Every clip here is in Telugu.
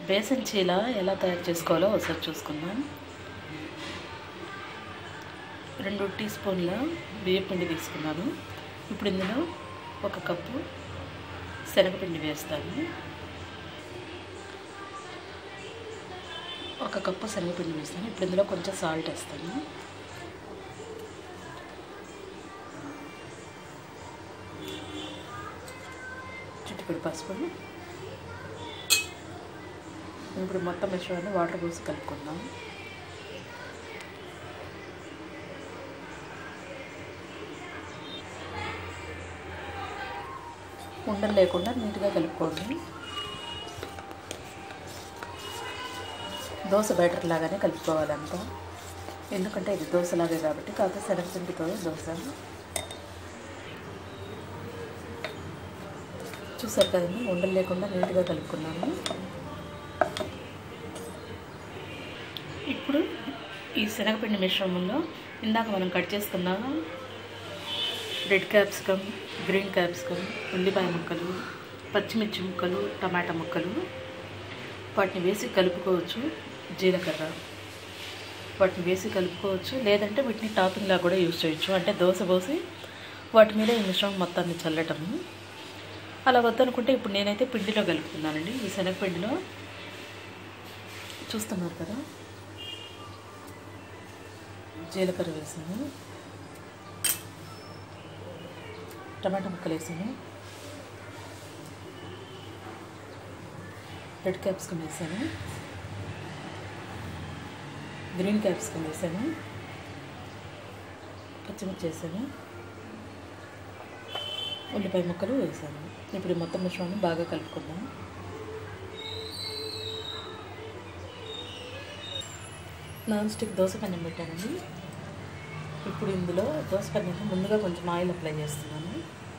బేసన్ చీల ఎలా తయారు చేసుకోవాలో ఒకసారి చూసుకుందాం రెండు టీ స్పూన్ల బియ్యం పిండి తీసుకున్నాను ఇప్పుడు ఇందులో ఒక కప్పు శనగపిండి వేస్తాను ఒక కప్పు శనగపిండి వేస్తాను ఇప్పుడు ఇందులో కొంచెం సాల్ట్ వేస్తాను చుట్టుపడి పసుపు ఇప్పుడు మొత్తం మిశ్రమాన్ని వాటర్ పోసి కలుపుకుందాం ఉండలు లేకుండా నీట్గా కలుపుకోండి దోశ బ్యాటర్ లాగానే కలుపుకోవాలంతా ఎందుకంటే ఇది దోశలాగే కాబట్టి కాకపోతే శనగపిండితో దోశ చూసారు కదండి ఉండలు లేకుండా నీట్గా కలుపుకున్నాను ఇప్పుడు ఈ శనగపిండి మిశ్రమంలో ఇందాక మనం కట్ చేసుకున్న రెడ్ క్యాప్సికమ్ గ్రీన్ క్యాప్సికమ్ ఉల్లిపాయ ముక్కలు పచ్చిమిర్చి ముక్కలు టమాటా ముక్కలు వాటిని వేసి కలుపుకోవచ్చు జీలకర్ర వాటిని వేసి కలుపుకోవచ్చు లేదంటే వీటిని టాపింగ్లా కూడా యూజ్ చేయొచ్చు అంటే దోశ పోసి వాటి మీద ఈ మిశ్రమం మొత్తాన్ని చల్లటము అలా వద్దనుకుంటే ఇప్పుడు నేనైతే పిండిలో కలుపుతున్నానండి ఈ శనగపిండిలో చూస్తున్నారు కదా జీలకర్ర వేసాను టమాటా ముక్కలు వేసాను రెడ్ క్యాప్సికమ్ వేసాను గ్రీన్ క్యాప్సికమ్ వేసాను పచ్చిమిర్చి వేసాను ఉల్లిపాయ ముక్కలు వేసాను ఇప్పుడు ఈ మొత్తం మిశ్రమాన్ని బాగా కలుపుకుందాం నాన్ స్టిక్ దోశ పన్నెం పెట్టానండి ఇప్పుడు ఇందులో దోశ పన్నెంకి ముందుగా కొంచెం ఆయిల్ అప్లై చేస్తున్నాను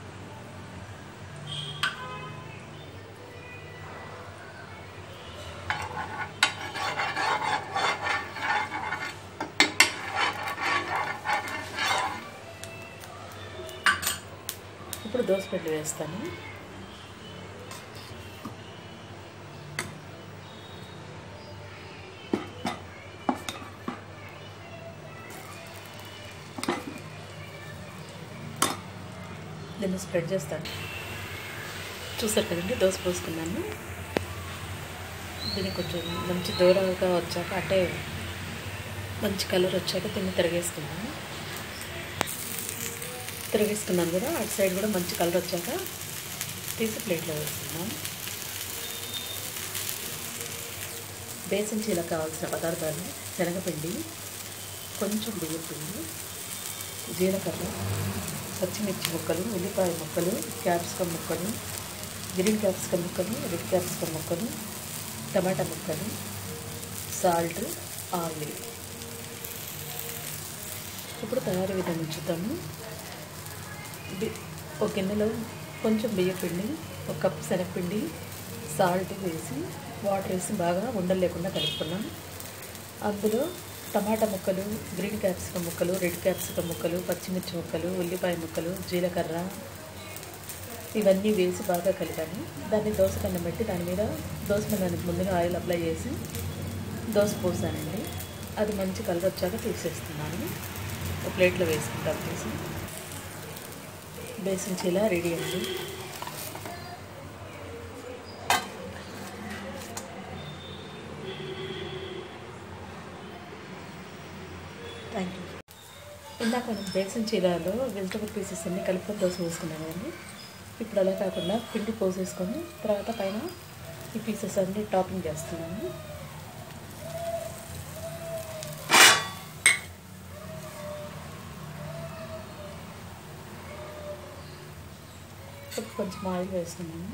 ఇప్పుడు దోశ పిండి వేస్తాను దీన్ని స్ప్రెడ్ చేస్తాను చూసారు కదండి దోశ పోసుకున్నాను దీన్ని కొంచెం మంచి దూరంగా వచ్చాక అంటే మంచి కలర్ వచ్చాక దీన్ని తిరగేసుకున్నాను తిరగేసుకున్నాను కదా అటు సైడ్ కూడా మంచి కలర్ వచ్చాక తీసి ప్లేట్లో వేసుకున్నాం బేసన్ చీల కావాల్సిన పదార్థాలు శనగపిండి కొంచెం బియ్యం పిండి జీలకర్ర పచ్చిమిర్చి ముక్కలు ఉల్లిపాయ ముక్కలు క్యాప్సికమ్ ముక్కలు గ్రీన్ క్యాప్సికమ్ ముక్కలు రెడ్ క్యాప్సికమ్ ముక్కలు టమాటా ముక్కలు సాల్ట్ ఆయిల్ ఇప్పుడు తయారీ విధానం చూద్దాము బి- ఒక గిన్నెలో కొంచెం బియ్య పిండి ఒక కప్పు శనగపిండి సాల్ట్ వేసి వాటర్ వేసి బాగా ఉండలు లేకుండా కలుపుకున్నాం అందులో టమాటా ముక్కలు గ్రీన్ క్యాప్సికమ్ ముక్కలు రెడ్ క్యాప్సికమ్ ముక్కలు పచ్చిమిర్చి ముక్కలు ఉల్లిపాయ ముక్కలు జీలకర్ర ఇవన్నీ వేసి బాగా కలిపాను దాన్ని దోశ కన్నం పెట్టి దాని మీద దోశ దానికి ముందుగా ఆయిల్ అప్లై చేసి దోశ పోసానండి అది మంచి కలర్ వచ్చాక తీసేస్తున్నాను ఒక ప్లేట్లో వేసుకుంటాను తీసి బేసిన్ చీల రెడీ అండి థ్యాంక్ యూ ఇందాక మనం బేసిన్ చీలలో వెజిటబుల్ పీసెస్ అన్ని కలుపుకొని దోశ వేసుకున్నాం కదండి ఇప్పుడు అలా కాకుండా పిండి పోసేసుకొని తర్వాత పైన ఈ పీసెస్ అన్ని టాపింగ్ చేస్తున్నాను ఇప్పుడు కొంచెం ఆయిల్ వేసుకున్నాను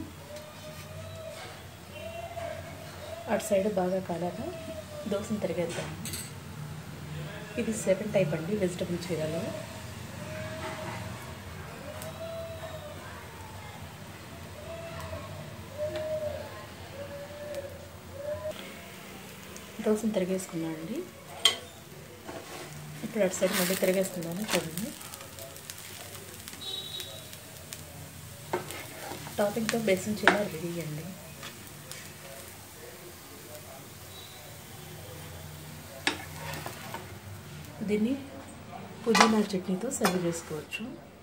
అటు సైడ్ బాగా కాలాక దోశను తిరిగేద్దాము ఇది సెవెన్ టైప్ అండి వెజిటబుల్ చీరలో దోశను తిరిగేసుకున్నాను అండి ఇప్పుడు అటు సైడ్ మళ్ళీ తిరిగేస్తున్నాను చూడండి టాపింగ్తో బేసిన్ చీర రెడీ అండి దీన్ని పుదీనా చట్నీతో సర్వ్ చేసుకోవచ్చు